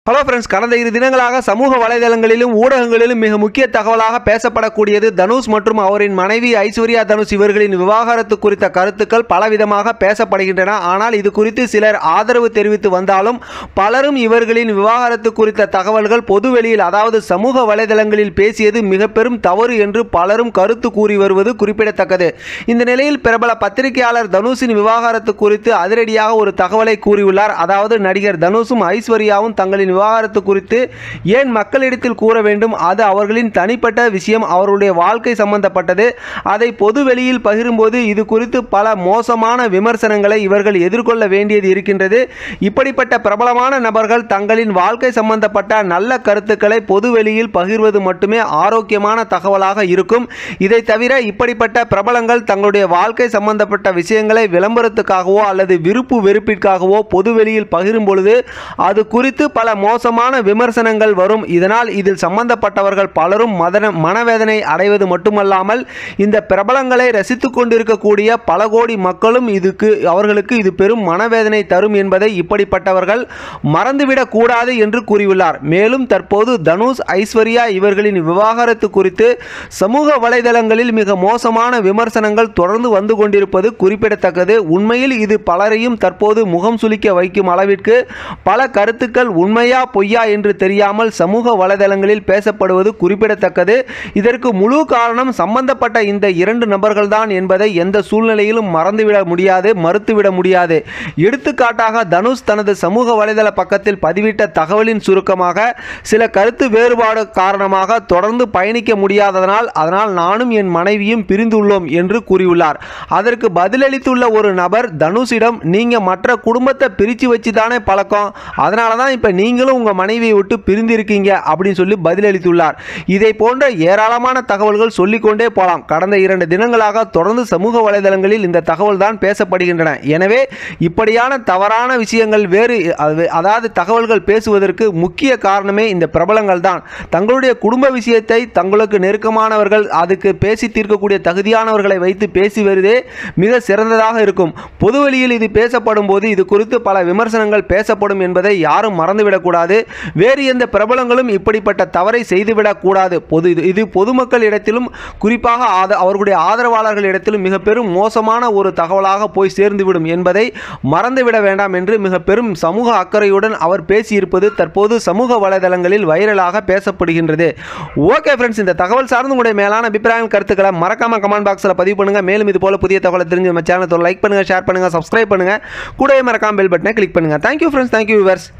hello friends கடந்த இரு தினங்களாக சமூக வலைதளங்களிலும் ஊடகங்களிலும் மிக முக்கிய தகவலாக பேசப்படக்கூடியது தனுஷ் மற்றும் அவரின் மனைவி ஐஸ்வர்யா தனுஷ் இவர்களின் விவாகரத்து குறித்த கருத்துக்கள் பலவிதமாக பேசப்படுகின்றன ஆனால் இது குறித்து சிலர் ஆதரவு தெரிவித்து வந்தாலும் பலரும் இவர்களின் விவாகரத்து குறித்த தகவல்கள் பொதுவெளியில் அதாவது சமூக வலைதளங்களில் பேசியது மிக பெரும் தவறு என்று பலரும் கருத்து கூறி வருவது குறிப்பிடத்தக்கது இந்த நிலையில் பிரபல பத்திரிகையாளர் தனுஷின் விவாகரத்து குறித்து அதிரடியாக ஒரு தகவலை கூறியுள்ளார் அதாவது நடிகர் தனுஷும் ஐஸ்வர்யாவும் தங்களின் விவாகரத்து குறித்து ஏன் மக்களிடத்தில் கூற வேண்டும் அது அவர்களின் தனிப்பட்ட விஷயம் அவருடைய வாழ்க்கை சம்பந்தப்பட்டது அதை பொது வெளியில் பகிரும்போது இது குறித்து பல மோசமான விமர்சனங்களை இவர்கள் எதிர்கொள்ள வேண்டியது இருக்கின்றது இப்படிப்பட்ட பிரபலமான நபர்கள் தங்களின் வாழ்க்கை சம்பந்தப்பட்ட நல்ல கருத்துக்களை பொது வெளியில் பகிர்வது மட்டுமே ஆரோக்கியமான தகவலாக இருக்கும் இதை தவிர இப்படிப்பட்ட பிரபலங்கள் தங்களுடைய வாழ்க்கை சம்பந்தப்பட்ட விஷயங்களை விளம்பரத்துக்காகவோ அல்லது விருப்பு வெறுப்பிற்காகவோ பொது வெளியில் பகிரும் பொழுது அது குறித்து பல மோசமான விமர்சனங்கள் வரும் இதனால் இதில் சம்பந்தப்பட்டவர்கள் பலரும் மதன மனவேதனை அடைவது மட்டுமல்லாமல் இந்த பிரபலங்களை ரசித்துக் கொண்டிருக்கக்கூடிய பல கோடி மக்களும் இதுக்கு அவர்களுக்கு இது பெரும் மனவேதனை தரும் என்பதை இப்படிப்பட்டவர்கள் மறந்துவிடக் கூடாது என்று கூறியுள்ளார் மேலும் தற்போது தனுஷ் ஐஸ்வர்யா இவர்களின் விவாகரத்து குறித்து சமூக வலைதளங்களில் மிக மோசமான விமர்சனங்கள் தொடர்ந்து வந்து கொண்டிருப்பது குறிப்பிடத்தக்கது உண்மையில் இது பலரையும் தற்போது முகம் சுளிக்க வைக்கும் அளவிற்கு பல கருத்துக்கள் உண்மையா பொய்யா என்று தெரியாமல் சமூக வலைதளங்களில் பேசப்படுவது குறிப்பிடத்தக்கது இதற்கு முழு காரணம் சம்பந்தப்பட்ட இந்த இரண்டு நபர்கள்தான் என்பதை எந்த சூழ்நிலையிலும் மறந்துவிட முடியாது மறுத்துவிட முடியாது எடுத்துக்காட்டாக தனுஷ் தனது சமூக வலைதள பக்கத்தில் பதிவிட்ட தகவலின் சுருக்கமாக சில கருத்து வேறுபாடு காரணமாக தொடர்ந்து பயணிக்க முடியாததனால் அதனால் நானும் என் மனைவியும் பிரிந்துள்ளோம் என்று கூறியுள்ளார் அதற்கு பதிலளித்துள்ள ஒரு நபர் தனுஷிடம் நீங்க மற்ற குடும்பத்தை பிரித்து வச்சு தானே பழக்கம் அதனால தான் இப்போ நீங்களும் உங்கள் மனைவியை விட்டு பிரிந்திருக்கீங்க அப்படின்னு சொல்லி பதிலளித்துள்ளார் இதை போன்ற ஏராளமான தகவல்கள் சொல்லிக்கொண்டே போகலாம் கடந்த இரண்டு தினங்களாக தொடர்ந்து சமூக வலைதளங்களில் இந்த தகவல் தான் பேசப்படுகின்றன எனவே இப்படியான தவறான விஷயங்கள் வேறு அது- அதாவது தகவல்கள் பேசுவதற்கு முக்கிய காரணமே இந்த பிரபலங்கள் தான் தங்களுடைய குடும்ப விஷயத்தை தங்களுக்கு நெருக்கமானவர்கள் அதுக்கு பேசி தீர்க்கக்கூடிய தகுதியானவர்களை வைத்து பேசி வருவதே மிக சிறந்ததாக இருக்கும் பொதுவெளியில் இது பேசப்படும் போது இது குறித்து பல விமர்சனங்கள் பேசப்படும் என்பதை யாரும் மறந்துவிடக்கூடாது வேறு எந்த பிரபலங்களும் இப்படிப்பட்ட தவறை செய்துவிடக்கூடாது பொது இது இது பொதுமக்கள் இடத்திலும் குறிப்பாக ஆத அவர்களுடைய ஆதரவாளர்கள் இடத்திலும் மிக பெரும் மோசமான ஒரு தகவலாக போய் சேர்ந்துவிடும் என்பதை மறந்துவிட வேண்டாம் என்று மிக பெரும் சமூக அக்கறையுடன் அவர் பேசியிருப்பது தற்போது சமூக வலைதளங்களில் வைரலாக பேசப்படுகின்றது ஓகே ஃப்ரெண்ட்ஸ் இந்த தகவல் சார்ந்து உங்களுடைய மேலான அபிப்பிராயம் கருத்துக்களை மறக்காம கமெண்ட் பாக்ஸில் பதிவு பண்ணுங்க மேலும் இது போல புதிய தகவலை தெரிஞ்சு நம்ம சேனலை லைக் பண்ணுங்க ஷேர் பண்ணுங்க சப்ஸ்கிரைப் பண்ணுங்க கூடவே மறக்காம பெல் பட்டனை கிளிக் பண்ணுங்க தேங்க்யூ ஃப்ரெண்ட்ஸ் தேங்க்யூ விவர்ஸ்